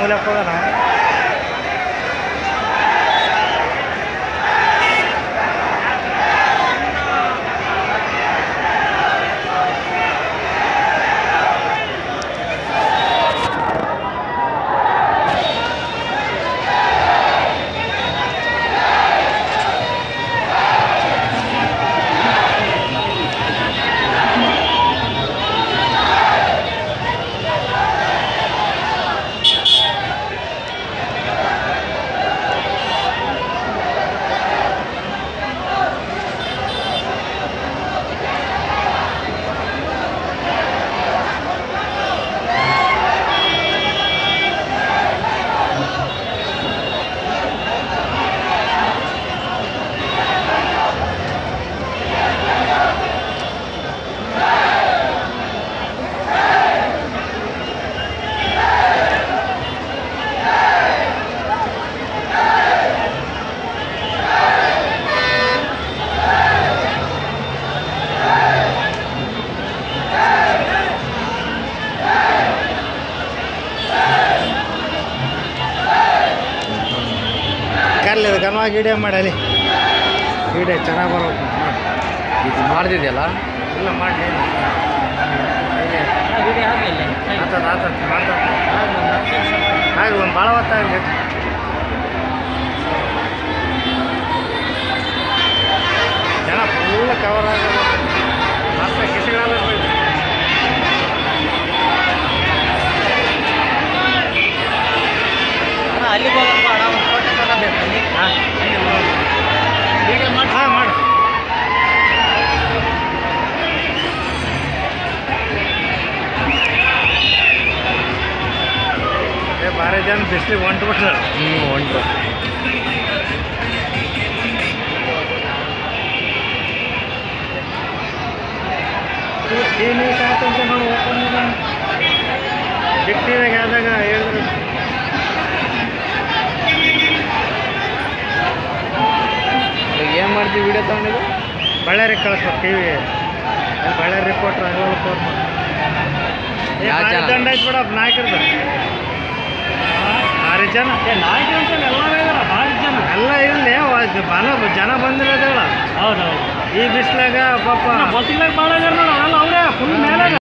ಮೂಲೆಗೆ ಹೋಗೋಣ ಕರ್ಲಿ ಗನವಾಗಿ ವಿಡಿಯೋ ಮಾಡಲಿ ವಿಡಿಯೋ ಚೆನ್ನಾಗಿ ಬರೋದು ಇದು ಮಾಡ್ತಿದ್ಯಲ್ಲ ಇಲ್ಲ ಮಾಡಿ ಆತದ ಆತದ ಮಾಡ್ತದ ಆಗಲಿ ಒಂದು ಭಾಳ ಹೊತ್ತಾಗಲಿ ಜನ ಫುಲ್ ಕವರ್ ಆಗೋದು ಮಸ್ತ್ ಕಿಸಿಗಾಲ ಅಲ್ಲಿಗೆ ಹೋಗಪ್ಪ ಅಣ್ಣ ಒಂದು ಫೋಟೋ ತಗೋಬೇಕು ಅಲ್ಲಿ ಹಾಂ ವಿಡಿಯೋ ಮಾಡಿ ಹಾಂ ಮಾಡು ಏ ಭಾರಿ ಜನ ಬಿಸಿಲಿಗೆ ಹೊಂಟ್ಬಿಟ್ರು ಹ್ಞೂ ಉಂಟು ಟಿ ನ್ಯೂಸ್ ಆತಂತ ನೋಡಿ ಓಪನ್ ಬಿಗ್ ಟಿವಿಯಾಗ ಆದಾಗ ಹೇಳಿದ್ರು ಏನು ಮಾಡ್ತೀವಿ ವಿಡಿಯೋ ತಗೊಂಡಿದ್ದು ಬಳ್ಳಾರಿಗೆ ಕಳಿಸ್ಬೇಕು ಟಿ ವಿ ಅಲ್ಲಿ ಬಳ್ಳಾರಿ ರಿಪೋರ್ಟ್ರ್ ಅಲ್ಲಿ ಫೋನ್ ಮಾಡಿ ಏ ಯಾವ ಭಾರಿ ಚಾನಲ್? ದಂಡ ಆಯ್ತು ಬಿಡಪ್ಪ ನಾಯಕರ್ದು ಭಾರಿ ಜನ ನಾಲ್ಕು ಅಂತ ಎಲ್ಲ ಭಾಳ ಜನ ಎಲ್ಲ ಇಲ್ಲಿ ಬನ ಜನ ಬಂದಿರೋದಲ್ಲ ಹೌದೌದು ಈ ಬಿಸಿಲಾಗ ಪಾಪ ಬಸ್ಸಿಗೆ ಭಾಳ ಜನ ಅವರೇ ಫುಲ್ ಮೇಲೆ